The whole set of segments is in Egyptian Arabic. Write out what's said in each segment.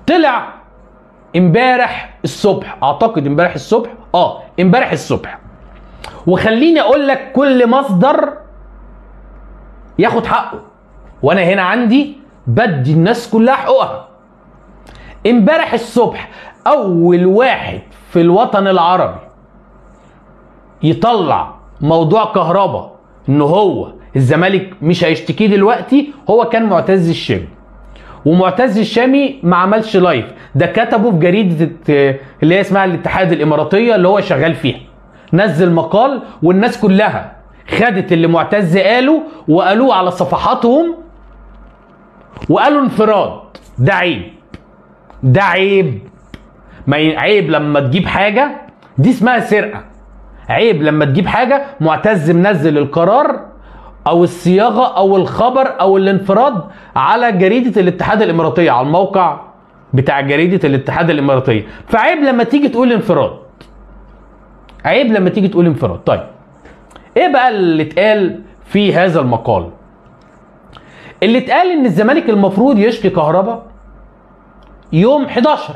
طلع امبارح الصبح اعتقد امبارح الصبح اه امبارح الصبح وخليني اقول لك كل مصدر ياخد حقه وانا هنا عندي بدي الناس كلها حقوقها امبارح الصبح اول واحد في الوطن العربي يطلع موضوع كهرباء ان هو الزمالك مش هيشتكيه دلوقتي هو كان معتز الشامي ومعتز الشامي ما عملش لايف ده كتبه في جريده اللي هي اسمها الاتحاد الاماراتيه اللي هو شغال فيها نزل مقال والناس كلها خدت اللي معتز قاله وقالوه على صفحاتهم وقالوا انفراد ده عيب ده عيب ما ي- عيب لما تجيب حاجه دي اسمها سرقه عيب لما تجيب حاجه معتز منزل القرار او الصياغه او الخبر او الانفراد على جريده الاتحاد الاماراتيه على الموقع بتاع جريده الاتحاد الاماراتيه فعيب لما تيجي تقول انفراد عيب لما تيجي تقول انفراد طيب ايه بقى اللي اتقال في هذا المقال اللي اتقال ان الزمالك المفروض يشفي كهرباء يوم 11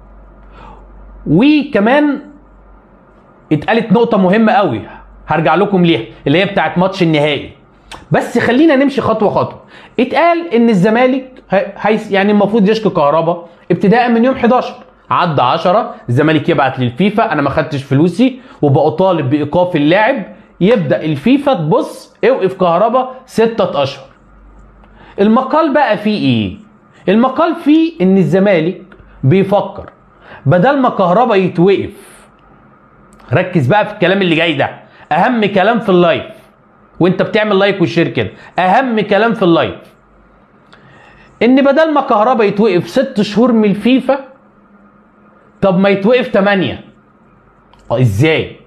وكمان اتقالت نقطة مهمة قوي هرجع لكم ليها اللي هي بتاعت ماتش النهائي بس خلينا نمشي خطوة خطوة اتقال ان الزمالك هي هي- يعني المفروض يشكي كهرباء ابتداء من يوم 11 عدى 10 الزمالك يبعت للفيفا انا ما خدتش فلوسي وبطالب بايقاف اللاعب يبدا الفيفا تبص اوقف كهرباء ستة اشهر المقال بقى فيه ايه المقال فيه ان الزمالك بيفكر بدل ما كهرباء يتوقف ركز بقى في الكلام اللي جاي ده اهم كلام في اللايف وانت بتعمل لايك وشير كده اهم كلام في اللايف ان بدل ما كهرباء يتوقف ست شهور من الفيفا طب ما يتوقف 8 اه ازاي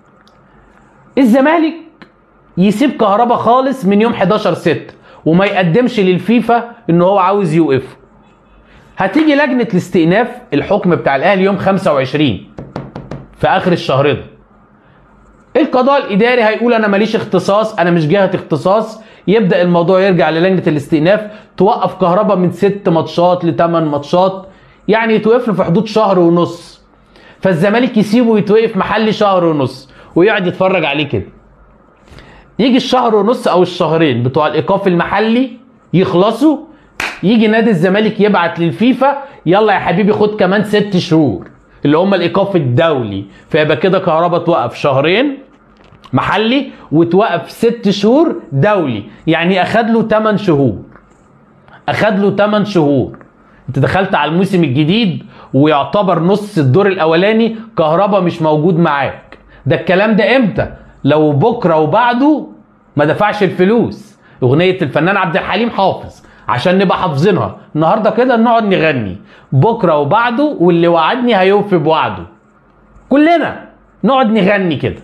الزمالك يسيب كهرباء خالص من يوم 11 6 وما يقدمش للفيفا ان هو عاوز يوقفه هتيجي لجنه الاستئناف الحكم بتاع الاهلي يوم 25 في اخر الشهر ده القضاء الاداري هيقول انا ماليش اختصاص انا مش جهه اختصاص يبدا الموضوع يرجع للجنه الاستئناف توقف كهرباء من ست ماتشات لثمان ماتشات يعني يتوقف له في حدود شهر ونص فالزمالك يسيبه يتوقف محلي شهر ونص ويقعد يتفرج عليه كده يجي الشهر ونص او الشهرين بتوع الايقاف المحلي يخلصوا يجي نادي الزمالك يبعت للفيفا يلا يا حبيبي خد كمان ست شهور اللي هم الايقاف الدولي فيبقى كده كهربا توقف شهرين محلي وتوقف ست شهور دولي يعني اخد له 8 شهور اخد له 8 شهور انت دخلت على الموسم الجديد ويعتبر نص الدور الاولاني كهربا مش موجود معاك ده الكلام ده امتى لو بكره وبعده ما دفعش الفلوس اغنيه الفنان عبد الحليم حافظ عشان نبقى حافظينها النهارده كده نقعد نغني بكره وبعده واللي وعدني هيوفي بوعده كلنا نقعد نغني كده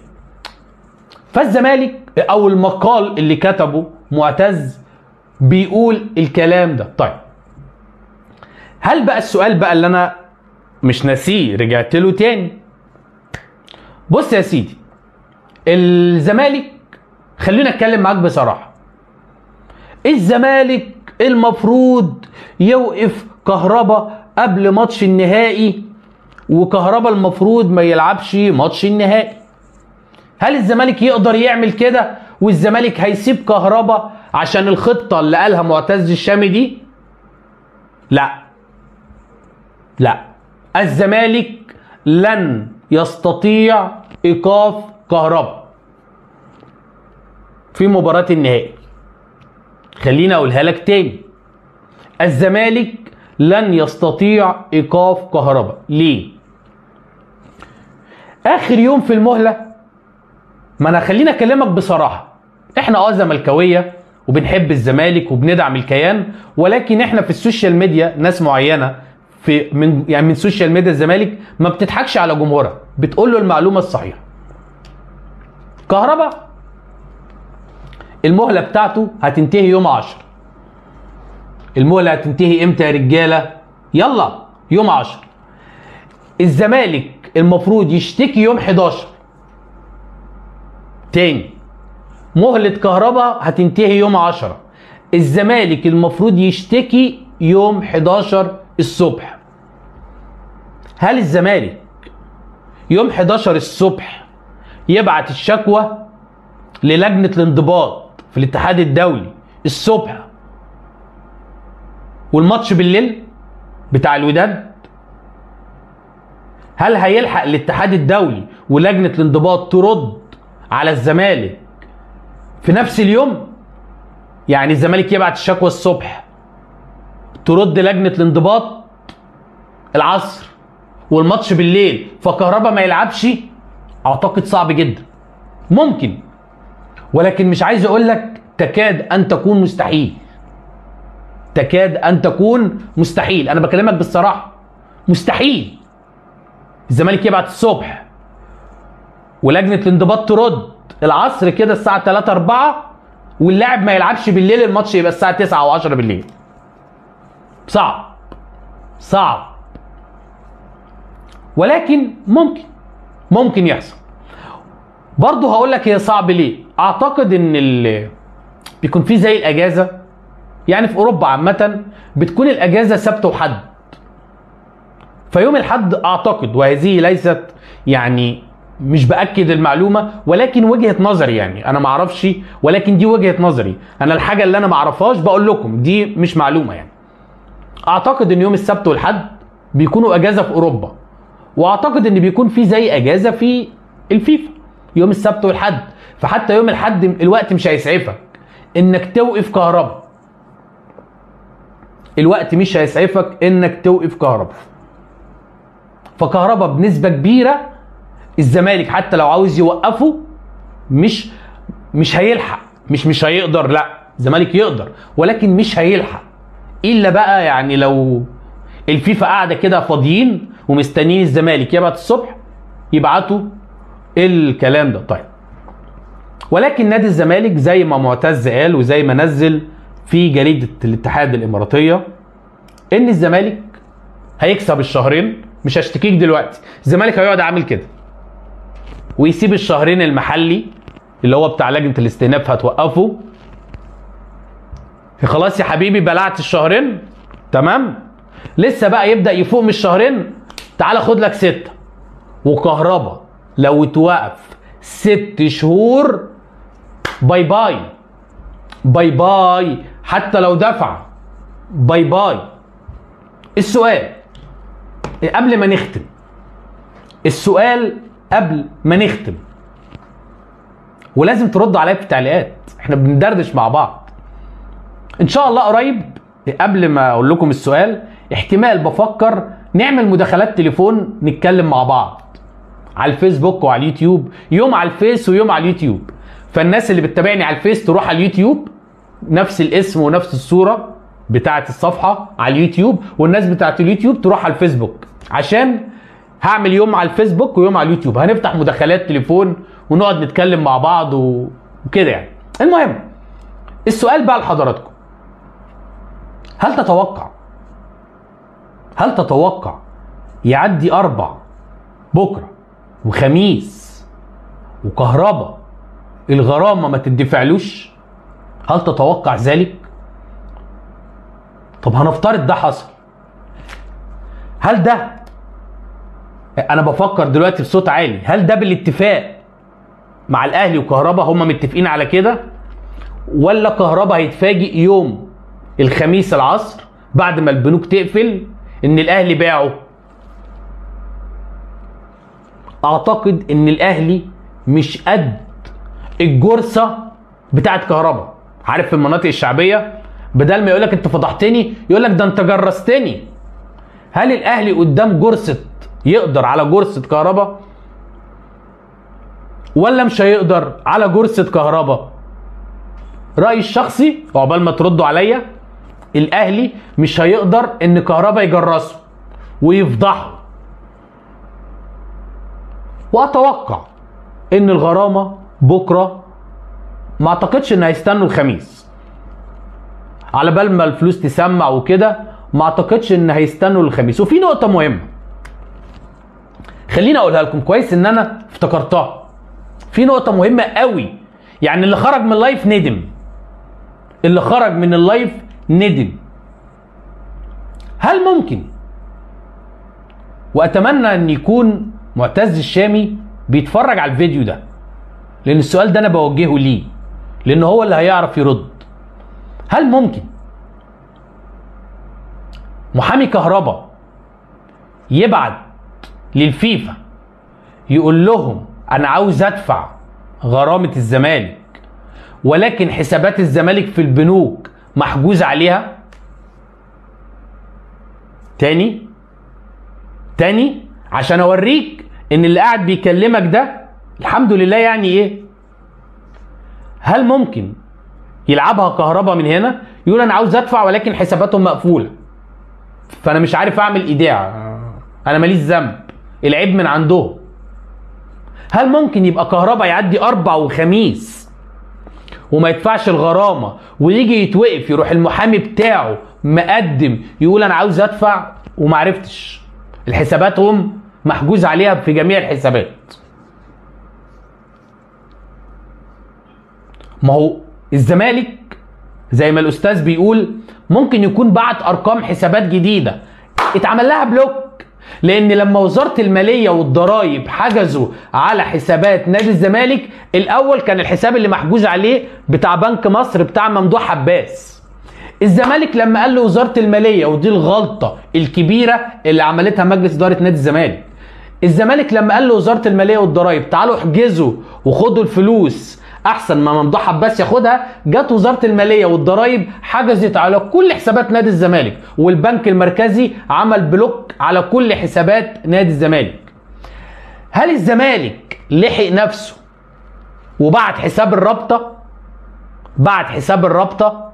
فالزمالك او المقال اللي كتبه معتز بيقول الكلام ده طيب هل بقى السؤال بقى اللي انا مش ناسيه رجعت له تاني بص يا سيدي الزمالك خلينا اتكلم معاك بصراحه الزمالك المفروض يوقف كهربا قبل ماتش النهائي وكهربا المفروض ما يلعبش ماتش النهائي هل الزمالك يقدر يعمل كده والزمالك هيسيب كهربا عشان الخطه اللي قالها معتز الشامي دي لا لا الزمالك لن يستطيع ايقاف كهربا في مباراه النهائي خليني اقولها لك تاني الزمالك لن يستطيع ايقاف كهربا ليه اخر يوم في المهله ما انا خليني اكلمك بصراحه احنا اه زملكاويه وبنحب الزمالك وبندعم الكيان ولكن احنا في السوشيال ميديا ناس معينه في من يعني من سوشيال ميديا الزمالك ما بتضحكش على جمهورها بتقول له المعلومه الصحيحه كهربا المهله بتاعته هتنتهي يوم 10 المهله هتنتهي امتى يا رجاله يلا يوم 10 الزمالك المفروض يشتكي يوم 11 تاني مهلة كهربا هتنتهي يوم 10 الزمالك المفروض يشتكي يوم 11 الصبح هل الزمالك يوم 11 الصبح يبعت الشكوى للجنه الانضباط في الاتحاد الدولي الصبح والماتش بالليل بتاع الوداد هل هيلحق الاتحاد الدولي ولجنه الانضباط ترد على الزمالك في نفس اليوم يعني الزمالك يبعت الشكوى الصبح ترد لجنه الانضباط العصر والماتش بالليل فكهربا ما يلعبش اعتقد صعب جدا ممكن ولكن مش عايز اقول لك تكاد ان تكون مستحيل تكاد ان تكون مستحيل انا بكلمك بالصراحه مستحيل الزمالك يبعت الصبح ولجنه الانضباط ترد العصر كده الساعه 3 4 واللاعب ما يلعبش بالليل الماتش يبقى الساعه 9 او 10 بالليل صعب صعب ولكن ممكن ممكن يحصل برضه هقول لك هي صعب ليه اعتقد ان ال... بيكون في زي الاجازه يعني في اوروبا عامه بتكون الاجازه سبت وحد فيوم الحد اعتقد وهذه ليست يعني مش باكد المعلومه ولكن وجهه نظري يعني انا ما اعرفش ولكن دي وجهه نظري انا الحاجه اللي انا ما اعرفهاش بقول لكم دي مش معلومه يعني اعتقد ان يوم السبت والحد بيكونوا اجازه في اوروبا واعتقد ان بيكون في زي اجازه في الفيفا يوم السبت والحد فحتى يوم الحد الوقت مش هيسعفك انك توقف كهرباء الوقت مش هيسعفك انك توقف كهرباء فكهرباء بنسبه كبيره الزمالك حتى لو عاوز يوقفه مش مش هيلحق مش مش هيقدر لا الزمالك يقدر ولكن مش هيلحق الا بقى يعني لو الفيفا قاعده كده فاضيين ومستنيين الزمالك يبعت الصبح يبعتوا الكلام ده طيب ولكن نادي الزمالك زي ما معتز قال وزي ما نزل في جريده الاتحاد الاماراتيه ان الزمالك هيكسب الشهرين مش هشتكيك دلوقتي الزمالك هيقعد عامل كده ويسيب الشهرين المحلي اللي هو بتاع لجنه الاستئناف هتوقفه خلاص يا حبيبي بلعت الشهرين تمام لسه بقى يبدا يفوق من الشهرين تعالى خد لك سته وكهربا لو اتوقف ست شهور باي باي باي باي حتى لو دفع باي باي السؤال قبل ما نختم السؤال قبل ما نختم ولازم ترد عليا في التعليقات احنا بندردش مع بعض ان شاء الله قريب قبل ما اقول لكم السؤال احتمال بفكر نعمل مداخلات تليفون نتكلم مع بعض على الفيسبوك وعلى اليوتيوب يوم على الفيس ويوم على اليوتيوب فالناس اللي بتتابعني على الفيس تروح على اليوتيوب نفس الاسم ونفس الصوره بتاعه الصفحه على اليوتيوب والناس بتاعه اليوتيوب تروح على الفيسبوك عشان هعمل يوم على الفيسبوك ويوم على اليوتيوب هنفتح مداخلات تليفون ونقعد نتكلم مع بعض و- وكده يعني المهم السؤال بقى لحضراتكم هل تتوقع هل تتوقع يعدي اربع بكره وخميس وكهرباء الغرامه ما تدفعلوش هل تتوقع ذلك طب هنفترض ده حصل هل ده انا بفكر دلوقتي بصوت عالي هل ده بالاتفاق مع الاهلي وكهرباء هم متفقين على كده ولا كهرباء هيتفاجئ يوم الخميس العصر بعد ما البنوك تقفل ان الاهلي باعه اعتقد ان الاهلي مش قد الجرصه بتاعت كهرباء عارف في المناطق الشعبيه بدل ما يقول لك انت فضحتني يقول لك ده انت جرستني هل الاهلي قدام جرصه يقدر على جرصه كهرباء ولا مش هيقدر على جرصه كهرباء رايي الشخصي وعقبال ما تردوا عليا الاهلي مش هيقدر ان كهرباء يجرسه ويفضحه واتوقع ان الغرامه بكره ما اعتقدش ان هيستنوا الخميس على بال ما الفلوس تسمع وكده ما اعتقدش ان هيستنوا الخميس وفي نقطه مهمه خليني اقولها لكم كويس ان انا افتكرتها في نقطه مهمه قوي يعني اللي خرج من اللايف ندم اللي خرج من اللايف ندم هل ممكن واتمنى ان يكون معتز الشامي بيتفرج على الفيديو ده لان السؤال ده انا بوجهه ليه لان هو اللي هيعرف يرد هل ممكن محامي كهرباء يبعت للفيفا يقول لهم انا عاوز ادفع غرامه الزمالك ولكن حسابات الزمالك في البنوك محجوز عليها تاني تاني عشان اوريك ان اللي قاعد بيكلمك ده الحمد لله يعني ايه هل ممكن يلعبها كهرباء من هنا يقول انا عاوز ادفع ولكن حساباتهم مقفوله فانا مش عارف اعمل ايداع انا ماليش ذنب العيب من عندهم هل ممكن يبقى كهرباء يعدي اربع وخميس وما يدفعش الغرامه ويجي يتوقف يروح المحامي بتاعه مقدم يقول انا عاوز ادفع ومعرفتش الحساباتهم محجوز عليها في جميع الحسابات ما هو الزمالك زي ما الاستاذ بيقول ممكن يكون بعت ارقام حسابات جديده اتعمل لها بلوك لان لما وزاره الماليه والضرايب حجزوا على حسابات نادي الزمالك الاول كان الحساب اللي محجوز عليه بتاع بنك مصر بتاع ممدوح عباس الزمالك لما قال لوزاره الماليه ودي الغلطه الكبيره اللي عملتها مجلس اداره نادي الزمالك الزمالك لما قال لوزاره الماليه والضرايب تعالوا احجزوا وخدوا الفلوس احسن ما ممدوح عباس ياخدها جت وزاره الماليه والضرايب حجزت على كل حسابات نادي الزمالك والبنك المركزي عمل بلوك على كل حسابات نادي الزمالك هل الزمالك لحق نفسه وبعت حساب الرابطه بعت حساب الرابطه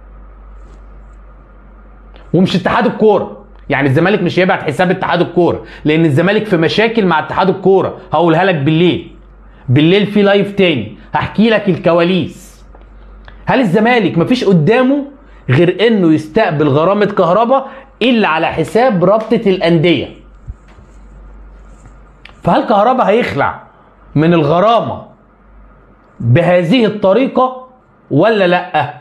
ومش اتحاد الكوره يعني الزمالك مش هيبعت حساب اتحاد الكوره لان الزمالك في مشاكل مع اتحاد الكوره هقولها لك بالليل بالليل في لايف تاني هحكي لك الكواليس هل الزمالك مفيش قدامه غير انه يستقبل غرامه كهرباء الا على حساب رابطه الانديه فهل كهرباء هيخلع من الغرامه بهذه الطريقه ولا لا